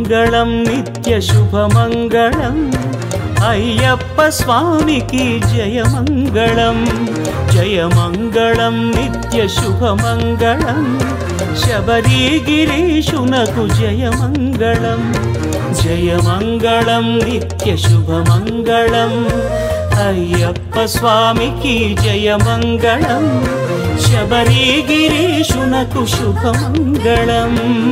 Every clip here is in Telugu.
జయమంగళం నిత్య శుభమంగళం అయ్యప్ప స్వామికి జయమంగళం జయమంగళం నిత్య శుభమంగళం శబరిగిరీషునకు జయమంగళం జయమంగళం నిత్య శుభమంగళం అయ్యప్ప స్వామికి జయమంగళం శబరిగిరీషునకు శుభమంగళం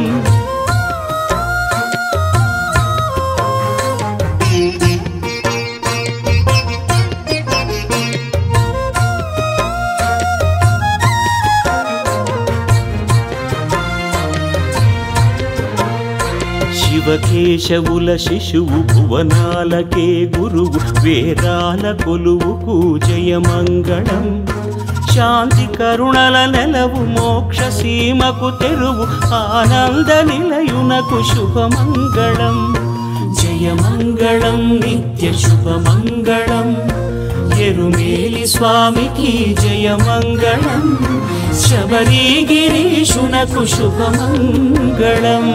శివకేశవుల శిశువు భువనాలకే గురువు వేదాల కొలువుకు జయమంగళం శాంతి కరుణల నెలవు మోక్ష సీమకు తెరువు ఆనంద నిలయునకు శుభమంగళం జయమంగళం నిత్య శుభమంగళం ఎరుమేలి స్వామికి జయమంగళం శబరిగిరీషునకు శుభమంగళం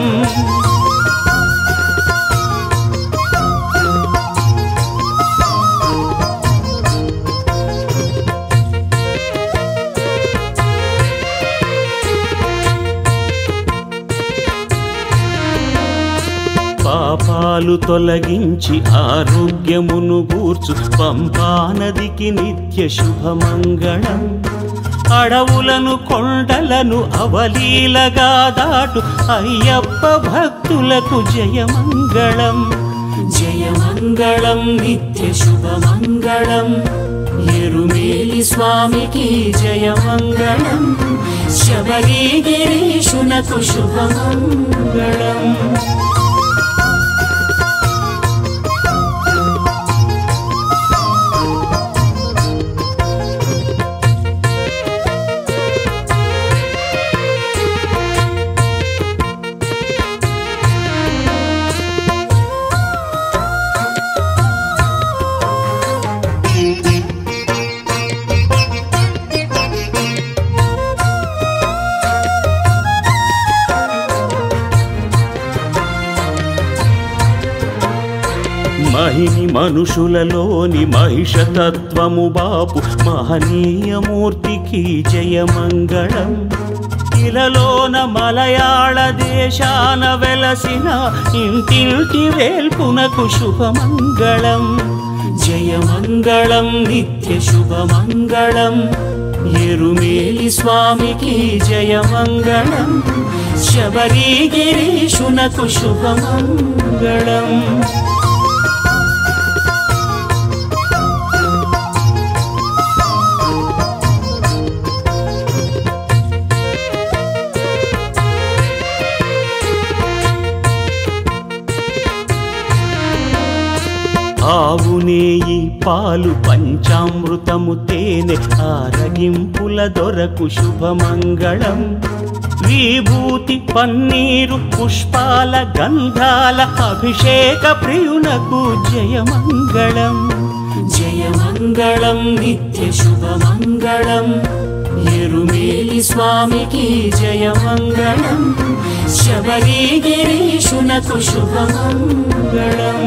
పాపాలు తొలగించి ఆరోగ్యమును గూర్చు పంపానదికి నిత్య శుభమంగళం అడవులను కొండలను అవలీలగా దాటు అయ్యప్ప భక్తులకు జయమంగళం జయమంగళం నిత్య శుభమంగళం ఎరుమేలి స్వామికి జయమంగళం శబరిగిరీషునకు శుభమంగళం మహిని మనుషులలోని మహిషతత్వము బాపు మహనీయమూర్తికి జయమంగళం ఇలలోన మలయాళ దేశాన వెలసిన ఇంటింటి వేల్పునకు శుభమంగళం జయమంగళం నిత్య శుభమంగళం ఎరుమేలి స్వామికి జయమంగళం శబరిగిరీషునకు శుభమంగళం ఆవు నేయి పాలు పంచామృతము తేనె ఆరగింపుల దొరకు శుభమంగళం విభూతి పన్నీరు పుష్పాల గంధాల అభిషేక ప్రియునకు జయమంగళం జయమంగళం నిత్య శుభమంగళం ఎరుమేలి స్వామికి జయమంగళం శబరిగిరీషునకు శుభమంగళం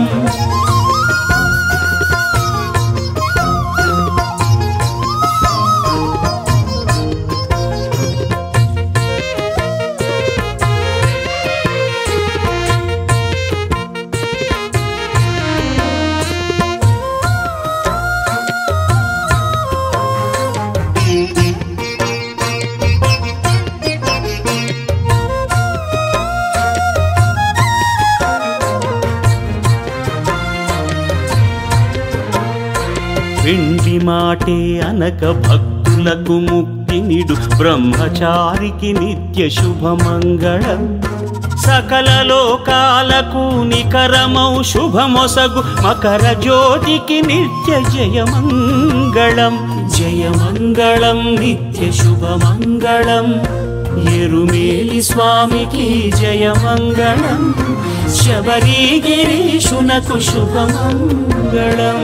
వెండి మాటే అనక భక్తులకు ముక్తి నిడు బ్రహ్మచారికి నిత్య శుభమంగళం సకల లోకాలకు నికరమౌ శుభమొసగు మకర జ్యోతికి నిత్య జయమంగళం జయమంగళం నిత్య శుభమంగళం ఎరుమేలి స్వామికి జయమంగళం శబరిగిరీషునకు శుభమంగళం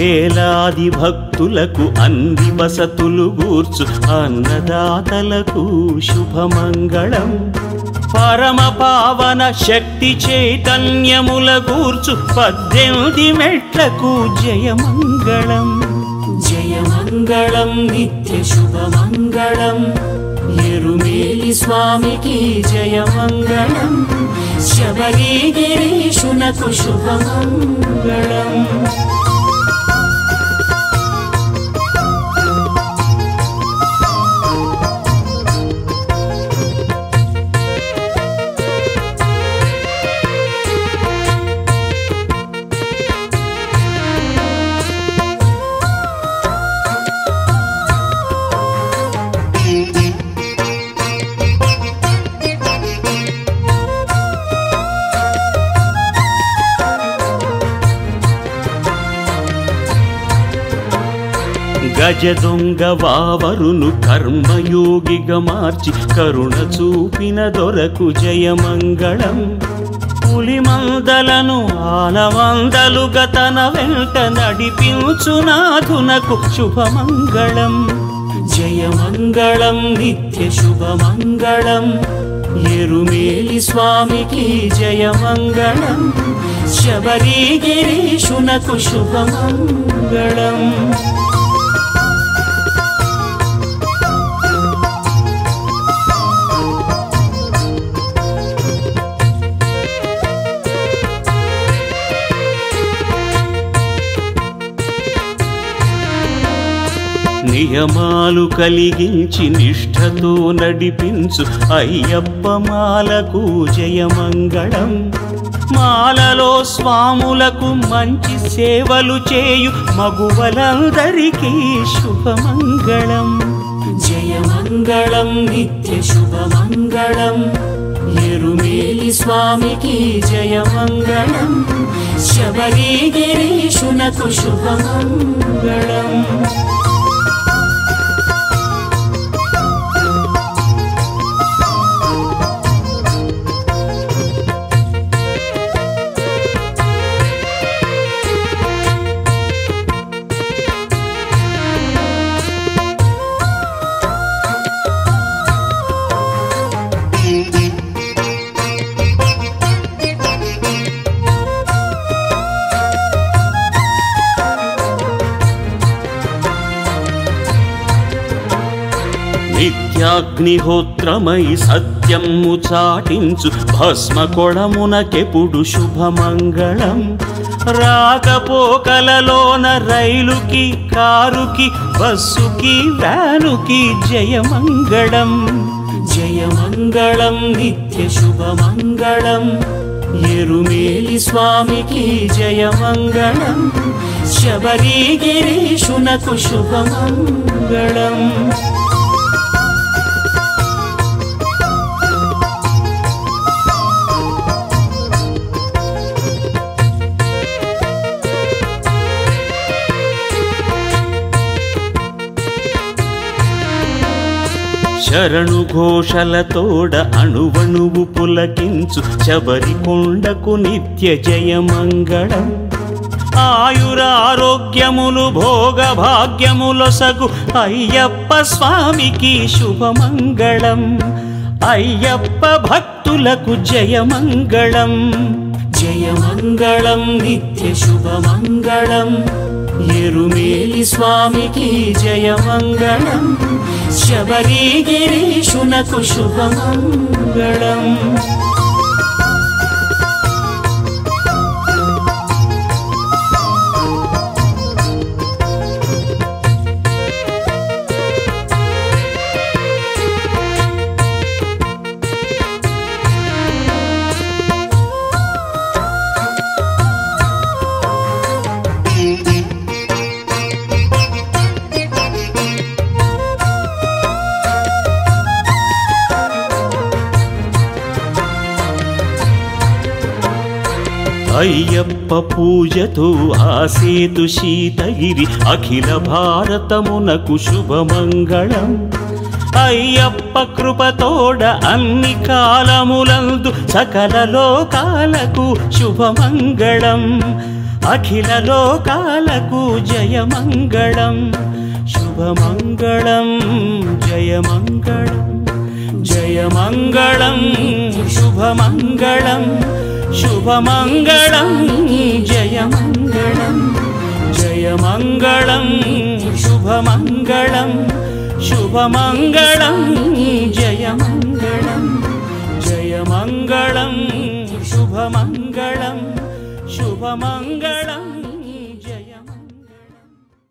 వేలాది భక్తులకు అన్ని వసతులు గూర్చు అన్నదాతలకు శుభమంగళం పరమ పావన శక్తి చైతన్యముల గూర్చు పద్దెనిమిది మెట్లకు జయమంగళం జయమంగళం నిత్య శుభమంగళం ఎరుమేలి స్వామికి జయమంగళం శబరిగిరీషునకు శుభమంగళం గజ దొంగ వావరును కర్మయోగిగా మార్చి కరుణ చూపిన దొరకు జయమంగళం పులిమందలను ఆలమందలుగా తన వెంట నడిపించునాథునకు శుభమంగళం జయమంగళం నిత్య శుభమంగళం ఎరుమేలి స్వామికి జయమంగళం శబరిగిరీషునకు శుభమంగళం నియమాలు కలిగించి నిష్ఠతో నడిపించు అయ్యప్ప మాలకు జయమంగళం మాలలో స్వాములకు మంచి సేవలు చేయు మగువలందరికీ శుభమంగళం జయమంగళం నిత్య శుభమంగళం ఎరుమేలి స్వామికి జయమంగళం శబరిగిరీషునకు శుభమంగళం నిత్యాగ్నిహోత్రమై సత్యము చాటించు భస్మ కొడమునకెప్పుడు శుభమంగళం రాకపోకలలోన రైలుకి కారుకి బస్సుకి వ్యానుకి జయమంగళం జయమంగళం నిత్య శుభమంగళం ఎరుమేలి స్వామికి జయమంగళం శబరిగిరీషునకు శుభమంగళం శరణు ఘోషలతోడ అణువణువు పులకించు శబరి కొండకు నిత్య జయమంగళం ఆయురారోగ్యములు భోగ భాగ్యములొసగు అయ్యప్ప స్వామికి శుభమంగళం అయ్యప్ప భక్తులకు జయమంగళం జయమంగళం నిత్య శుభమంగళం ఎరుమేలి స్వామికి జయమంగళం శబరిగిరీషునకు శుభమంగళం అయ్యప్ప పూజతో ఆసేతు శీతగిరి అఖిల భారతమునకు శుభమంగళం అయ్యప్ప కృపతోడ అన్ని కాలములందు సకల లోకాలకు శుభమంగళం అఖిల లోకాలకు జయమంగళం శుభమంగళం జయమంగళం జయమంగళం శుభమంగళం శుభమంగళం జయమంగళం జయమంగళం శుభమంగళం శుభమంగళం జయమంగళం జయమంగళం శుభమంగళం శుభమంగళం